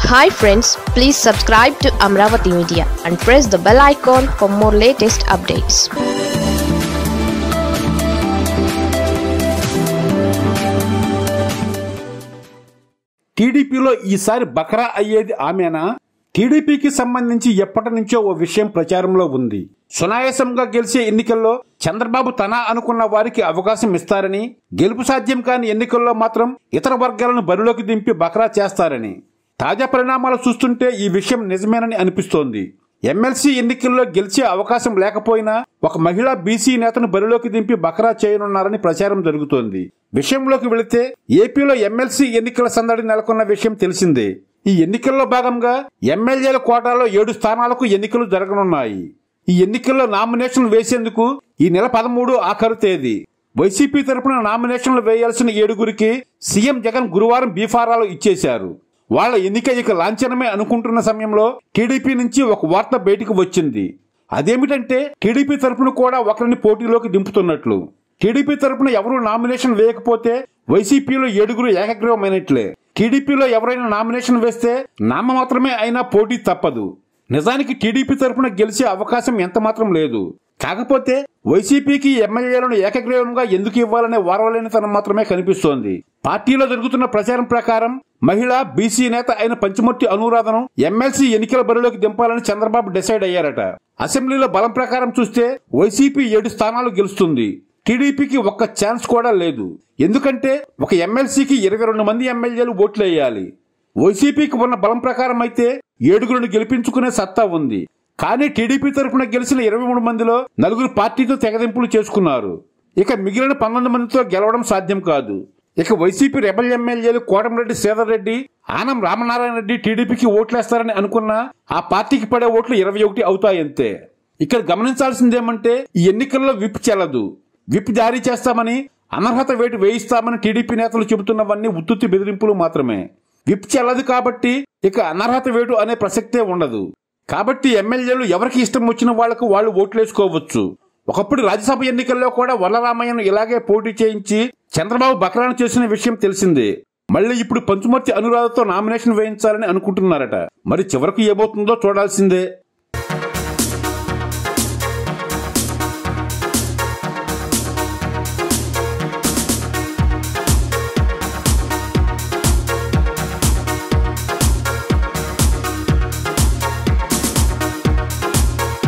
hi friends please subscribe to Amaravati media and press the bell icon for more latest updates టీడీపీలో ఈసారి బకరా అయ్యేది ఆమెనా టీడీపీకి సంబంధించి ఎప్పటి నుంచో ఓ విషయం ప్రచారంలో ఉంది సునాయాసంగా గెలిచే ఎన్నికల్లో చంద్రబాబు తన అనుకున్న వారికి అవకాశం ఇస్తారని గెలుపు సాధ్యం కాని ఎన్నికల్లో మాత్రం ఇతర వర్గాలను బరిలోకి దింపి బకరా చేస్తారని తాజా పరిణామాలు చూస్తుంటే ఈ విషయం నిజమేనని అనిపిస్తోంది ఎమ్మెల్సీ ఎన్నికల్లో గెలిచే అవకాశం లేకపోయినా ఒక మహిళా బీసీ నేతను బరిలోకి దింపి బకరా చేయనున్నారని ప్రచారం జరుగుతోంది విషయంలోకి వెళితే ఏపీలో ఎమ్మెల్సీ ఎన్నికల సందడి నెలకొన్న విషయం తెలిసిందే ఈ ఎన్నికల్లో భాగంగా ఎమ్మెల్యేల కోటాలో ఏడు స్థానాలకు ఎన్నికలు జరగనున్నాయి ఈ ఎన్నికల్లో నామినేషన్ వేసేందుకు ఈ నెల పదమూడు ఆఖరు తేదీ వైసీపీ తరపున నామినేషన్లు వేయాల్సిన ఏడుగురికి సీఎం జగన్ గురువారం బీఫారాలు ఇచ్చేశారు వాళ్ళ ఎన్నిక ఇక లాంఛనమే అనుకుంటున్న సమయంలో టీడీపీ నుంచి ఒక వార్త బయటకు వచ్చింది అదేమిటంటే టీడీపీ తరపున కూడా ఒకరిని పోటీలోకి దింపుతున్నట్లు టీడీపీ తరపున ఎవరూ నామినేషన్ వేయకపోతే వైసీపీలో ఏడుగురు ఏకగ్రీవమైనట్లే టీడీపీలో ఎవరైనా నామినేషన్ వేస్తే నామ మాత్రమే అయినా పోటీ తప్పదు నిజానికి టీడీపీ తరపున గెలిచే అవకాశం ఎంత మాత్రం లేదు కాకపోతే వైసీపీకి ఎమ్మెల్యేలను ఏకగ్రీవంగా ఎందుకు ఇవ్వాలనే వారవలేనితనం మాత్రమే కనిపిస్తోంది పార్టీలో జరుగుతున్న ప్రచారం ప్రకారం మహిళ బీసీ నేత అయిన పంచమూర్తి అనురాధను ఎమ్మెల్సీ ఎన్నికల బరిలోకి దింపాలని చంద్రబాబు డిసైడ్ అయ్యారట అసెంబ్లీలో బలం ప్రకారం చూస్తే వైసీపీ ఏడు స్థానాలు గెలుస్తుంది టీడీపీకి ఒక్క ఛాన్స్ కూడా లేదు ఎందుకంటే ఒక ఎమ్మెల్సీకి ఇరవై రెండు మంది ఎమ్మెల్యేలు ఓట్లు వేయాలి వైసీపీకి ఉన్న బలం ప్రకారం అయితే ఏడుగురిని గెలిపించుకునే సత్తా ఉంది కానీ టీడీపీ తరఫున గెలిచిన ఇరవై మూడు మందిలో నలుగురు పార్టీతో తెగదింపులు చేసుకున్నారు ఇక మిగిలిన పంతొమ్మిది మందితో గెలవడం సాధ్యం కాదు ఇక వైసీపీ రెబల్ ఎమ్మెల్యేలు కోటమిరెడ్డి శ్రీధర్ రెడ్డి ఆనం రామనారాయణ రెడ్డి టీడీపీకి ఓట్లేస్తారని అనుకున్నా ఆ పార్టీకి పడే ఓట్లు ఇరవై ఒకటి అవుతాయంతే ఇక్కడ గమనించాల్సిందేమంటే ఈ ఎన్నికల్లో విప్ చెల్లదు విప్ జారీ చేస్తామని అనర్హత వేటు వేయిస్తామని టీడీపీ నేతలు చెబుతున్నవన్నీ ఉత్తుత్తి బెదిరింపులు మాత్రమే విప్ చెల్లదు కాబట్టి ఇక అనర్హత వేటు అనే ప్రసక్తే ఉండదు కాబట్టి ఎమ్మెల్యేలు ఎవరికి ఇష్టం వచ్చిన వాళ్లకు వాళ్ళు ఓట్లేసుకోవచ్చు ఒకప్పుడు రాజ్యసభ ఎన్నికల్లో కూడా వల్లరామయ్యను ఇలాగే పోటీ చేయించి చంద్రబాబు బకరాను చేసిన విషయం తెలిసిందే మళ్ళీ ఇప్పుడు పంచుమర్తి అనురాధతో నామినేషన్ వేయించాలని అనుకుంటున్నారట మరి చివరకు ఏమవుతుందో చూడాల్సిందే